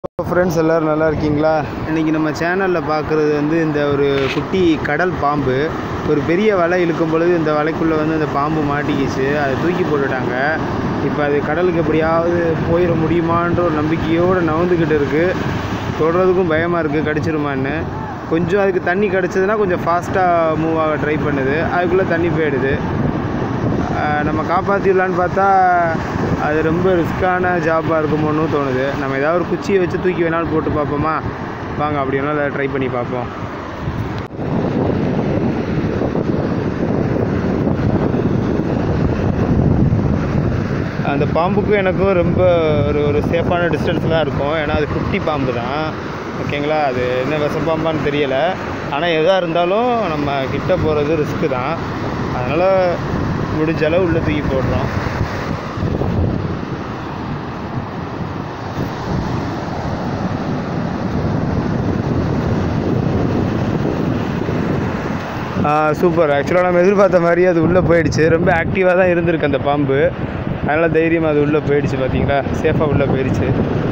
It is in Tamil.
ஃப்ரெண்ட்ஸ் எல்லோரும் நல்லா இருக்கீங்களா இன்றைக்கி நம்ம சேனலில் பார்க்குறது வந்து இந்த ஒரு குட்டி கடல் பாம்பு ஒரு பெரிய வலை இழுக்கும் பொழுது இந்த வலைக்குள்ளே வந்து இந்த பாம்பு மாட்டிக்கிச்சு அதை தூக்கி போட்டுட்டாங்க இப்போ அது கடலுக்கு எப்படியாவது போயிட முடியுமான்ற ஒரு நம்பிக்கையோடு நவந்துக்கிட்டு இருக்குது தொடுறதுக்கும் பயமாக இருக்குது கடிச்சிருமான்னு கொஞ்சம் அதுக்கு தண்ணி கிடச்சதுன்னா கொஞ்சம் ஃபாஸ்ட்டாக மூவ் ஆக ட்ரை பண்ணுது அதுக்குள்ளே தண்ணி போயிடுது ஆஹ் நம்ம காப்பாற்றிடலான்னு பார்த்தா அது ரொம்ப ரிஸ்க்கான ஜாப்பாக இருக்குமோன்னு தோணுது நம்ம ஏதாவது ஒரு குச்சியை வச்சு தூக்கி வேணாலும் போட்டு பார்ப்போமா வாங்க அப்படி வேணாலும் அதை ட்ரை பண்ணி பார்ப்போம் அந்த பாம்புக்கும் எனக்கும் ரொம்ப ஒரு ஒரு சேஃபான டிஸ்டன்ஸ் தான் இருக்கும் ஏன்னா அது குட்டி பாம்பு தான் ஓகேங்களா அது என்ன விஷப்பாம்பான்னு தெரியலை ஆனால் எதாக இருந்தாலும் நம்ம கிட்ட போகிறது ரிஸ்க்கு தான் அதனால் முடிஞ்ச அளவு உள்ளே தூக்கி போடுறோம் சூப்பர் ஆக்சுவலாக நம்ம எதிர்பார்த்த மாதிரி அது உள்ளே போயிடுச்சு ரொம்ப ஆக்டிவாக தான் இருந்திருக்கு அந்த பாம்பு அதனால் தைரியமாக அது உள்ளே போயிடுச்சு பார்த்தீங்களா சேஃபாக உள்ளே போயிடுச்சு